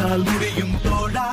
உன்னால் முடியும் தோழா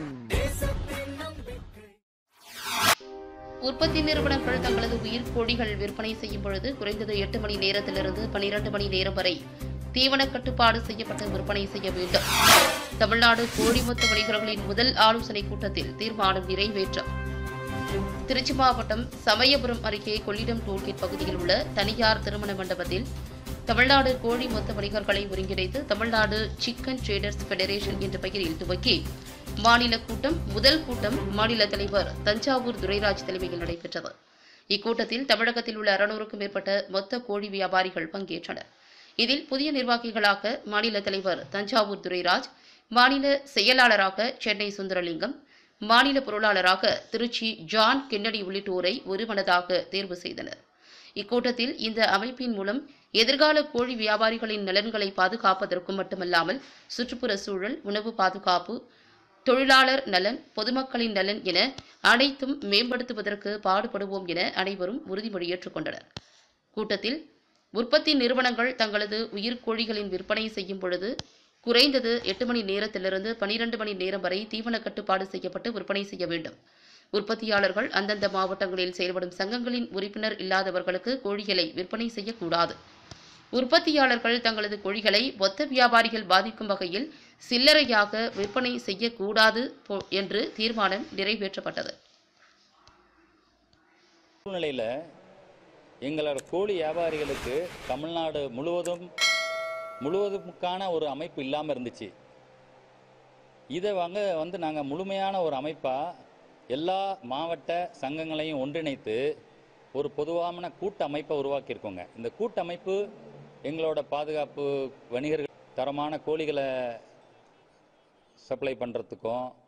உற்பத்தி நிறுவனங்கள் தங்களது உயிர் கோழிகள் விற்பனை செய்யும் பொழுது குறைந்தது எட்டு மணி நேரத்திலிருந்து பனிரெண்டு மணி நேரம் வரை தீவன கட்டுப்பாடு செய்யப்பட்டு விற்பனை செய்ய வேண்டும் தமிழ்நாடு கோழி மொத்த வணிகர்களின் முதல் ஆலோசனைக் கூட்டத்தில் தீர்மானம் நிறைவேற்றம் திருச்சி மாவட்டம் சமயபுரம் அருகே கொள்ளிடம் டோல்கேட் பகுதியில் உள்ள தனியார் திருமண மண்டபத்தில் தமிழ்நாடு கோழி மொத்த வணிகர்களை ஒருங்கிணைத்து தமிழ்நாடு சிக்கன் ட்ரேடர்ஸ் ஃபெடரேஷன் என்ற பெயரில் துவக்கி மாநில கூட்டம் முதல் கூட்டம் மாநில தலைவர் தஞ்சாவூர் துரைராஜ் தலைமையில் நடைபெற்றது இக்கூட்டத்தில் தமிழகத்தில் உள்ள அறுநூறுக்கும் மேற்பட்ட மொத்த கோழி வியாபாரிகள் பங்கேற்றனர் இதில் புதிய நிர்வாகிகளாக மாநில தலைவர் தஞ்சாவூர் துரைராஜ் மாநில செயலாளராக சென்னை சுந்தரலிங்கம் மாநில பொருளாளராக திருச்சி ஜான் கென்னடி உள்ளிட்டோரை ஒருமனதாக தேர்வு செய்தனர் இக்கூட்டத்தில் இந்த அமைப்பின் மூலம் எதிர்கால கோழி வியாபாரிகளின் நலன்களை பாதுகாப்பதற்கும் மட்டுமல்லாமல் சுற்றுப்புற சூழல் உணவு பாதுகாப்பு தொழிலாளர் நலன் பொதுமக்களின் நலன் என அனைத்தும் மேம்படுத்துவதற்கு பாடுபடுவோம் என அனைவரும் உறுதிமொழி ஏற்றுக்கொண்டனர் கூட்டத்தில் உற்பத்தி நிறுவனங்கள் தங்களது உயிர்கோழிகளின் விற்பனை செய்யும் பொழுது குறைந்தது எட்டு மணி நேரத்திலிருந்து பனிரெண்டு மணி நேரம் வரை தீவன கட்டுப்பாடு செய்யப்பட்டு விற்பனை செய்ய வேண்டும் உற்பத்தியாளர்கள் அந்தந்த மாவட்டங்களில் செயல்படும் சங்கங்களின் உறுப்பினர் இல்லாதவர்களுக்கு கோழிகளை விற்பனை செய்யக்கூடாது உற்பத்தியாளர்கள் தங்களது கோழிகளை மொத்த வியாபாரிகள் பாதிக்கும் வகையில் சில்லறையாக விற்பனை செய்யக்கூடாது போ- என்று தீர்மானம் நிறைவேற்றப்பட்டது சூழ்நிலையில் எங்களோட கோழி வியாபாரிகளுக்கு தமிழ்நாடு முழுவதும் முழுவதுமுக்கான ஒரு அமைப்பு இல்லாமல் இருந்துச்சு இதை வாங்க வந்து நாங்கள் முழுமையான ஒரு அமைப்பாக எல்லா மாவட்ட சங்கங்களையும் ஒன்றிணைத்து ஒரு பொதுவான கூட்ட அமைப்பை உருவாக்கியிருக்கோங்க இந்த கூட்டமைப்பு எங்களோட பாதுகாப்பு வணிகர்கள் தரமான கோழிகளை சப்ளை பண்ணுறதுக்கும்